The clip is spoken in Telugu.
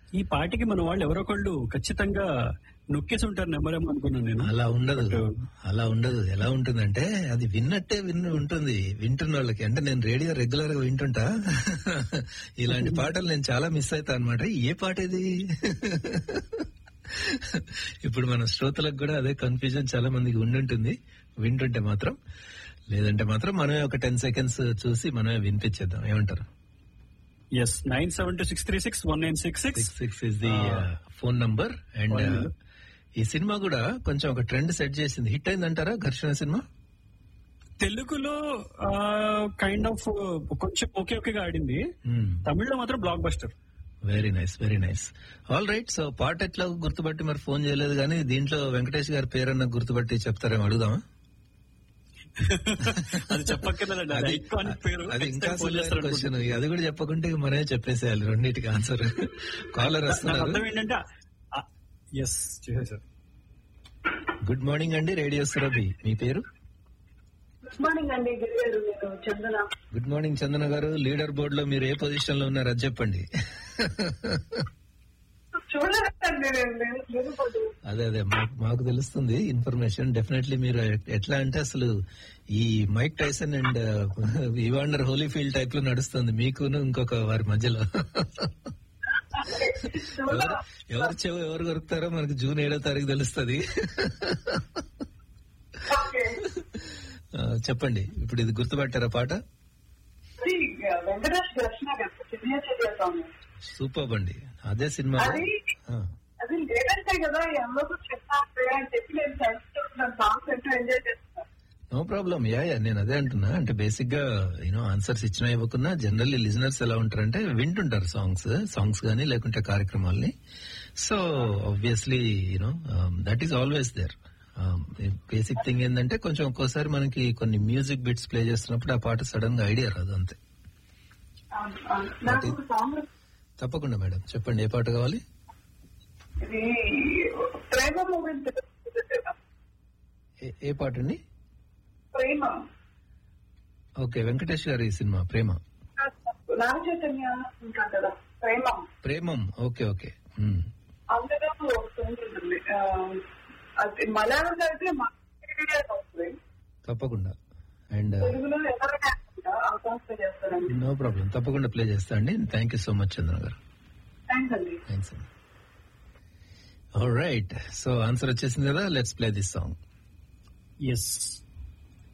ఈ పాటికి మన వాళ్ళు ఎవరొకళ్ళు ఖచ్చితంగా నొక్కేసి ఉంటారు నెంబర్ ఏమో అనుకున్నాను నేను అలా ఉండదు But, అలా ఉండదు ఎలా ఉంటుందంటే అది విన్నట్టే విన్న ఉంటుంది వింటున్న వాళ్ళకి అంటే నేను రేడియో రెగ్యులర్ గా వింటుంటా ఇలాంటి పాటలు నేను చాలా మిస్ అవుతా అనమాట ఏ పాట ఇది ఇప్పుడు మన శ్రోతలకు కూడా అదే కన్ఫ్యూజన్ చాలా మందికి ఉండుంటుంది వింటుంటే మాత్రం లేదంటే మాత్రం మనమే ఒక టెన్ సెకండ్స్ చూసి మనమే వినిపించేద్దాం ఏమంటారు yes nine seven two six three six one nine six six six six is the phone number and Phone number. ఈ సినిమా కూడా కొంచెం ఒక ట్రెండ్ సెట్ చేసింది హిట్ అయిందంటారా ఘర్షణ సినిమా తెలుగులో కైండ్ ఆఫ్ కొంచెం ఓకే ఓకేగా ఆడింది Hmm. తమిళ్లో మాత్రం blockbuster very nice very nice all right so పాట ఎట్లా గుర్తుపట్టి మరి ఫోన్ చేయలేదు కానీ దీంట్లో వెంకటేష్ గారి పేరన్న గుర్తుపట్టి చెప్తారేమో అడుగుదామా అది చెప్పక్కర్లేదండి అది ఐకానిక్ పేరు అది Next ఇంకా time phone చేస్తారు క్వశ్చన్ అనుకుంటా. అది కూడా చెప్పకుంటే ఇక మనమే చెప్పేసేయాలి రెండింటికి ఆన్సర్ కాలర్ నాకు వస్తున్నారు అర్థం ఏంటంటే ఎస్ చేసేసారు గుడ్ మార్నింగ్ అండి రేడియో సురభి మీ పేరు గుడ్ మార్నింగ్ అండి గిరిగారు నేను చందన గుడ్ మార్నింగ్ చందన గారు లీడర్ బోర్డ్ లో మీరు ఏ పొజిషన్ లో ఉన్నారు అది చెప్పండి చూడలేదండి నేను నేను లేకపోతే అదే అదే మాకు మాకు తెలుస్తుంది ఇన్ఫర్మేషన్ డెఫినెట్లీ మీరు ఎ- ఎట్లా అంటే అసలు ఈ Mike Tyson and Evander Holyfield type లో నడుస్తుంది మీకును ఇంకొక వారి మధ్యలో ఎవరు ఎవరు చెవు ఎవరు కొరుకుతారో మనకి జూన్ ఏడో తారీఖు తెలుస్తుంది ఓకే ఆ, చెప్పండి ఇప్పుడు ఇది గుర్తుపట్టారా పాట అది వెంకటేష్ దర్శన గారు చిన్న చర్య స్వామి సూపర్ అండి అదే సినిమా అది అది లేదంటే కదా అందరూ చెప్పాలి అని చెప్పి నేను చదువుతున్నాను సాంగ్స్ ఎంతో ఎంజాయ్ చేస్తున్నాను నో ప్రాబ్లం యా యా నేను అదే అంటున్నా అంటే బేసిక్ గా యూనో ఆన్సర్స్ ఇచ్చినా ఇవ్వకున్నా జనరల్లీ లిజనర్స్ ఎలా ఉంటారంటే వింటుంటారు సాంగ్స్ సాంగ్స్ గానీ లేకుంటే కార్యక్రమాల్ని so obviously you know that is always there basic thing ఏంటంటే కొంచెం ఒక్కోసారి మనకి కొన్ని మ్యూజిక్ బిట్స్ ప్లే చేస్తున్నప్పుడు ఆ పాట సడన్ గా ఐడియా రాదు అంతే అవును, అవును. నాకు ఒక సాంగ్ తప్పకుండా మేడం చెప్పండి ఏ పాట కావాలి ఇది ప్రేమ మూవీ ఏ- ఏ పాట అండి ప్రేమ ఓకే వెంకటేష్ గారి సినిమా ప్రేమ నాగ చైతన్య ఉంటా కదా ప్రేమ ప్రేమం ఓకే ఓకే మ్మ్. అందులో ఒక సాంగ్ ఉంటుంది ఆ, అది మలయాళంలో అయితే మాట్లాడే వస్తుంది తప్పకుండా అండ్ తెలుగులో ఎవరైనా ఆ సాంగ్స్ చేస్తారండి నో ప్రాబ్లం తప్పకుండా ప్లే చేస్తా అండి thank you so much Chandra గారు థ్యాంక్స్ అండి థ్యాంక్స్ అండి రైట్ సో ఆన్సర్ వచ్చేసింది కదా let's play this song yes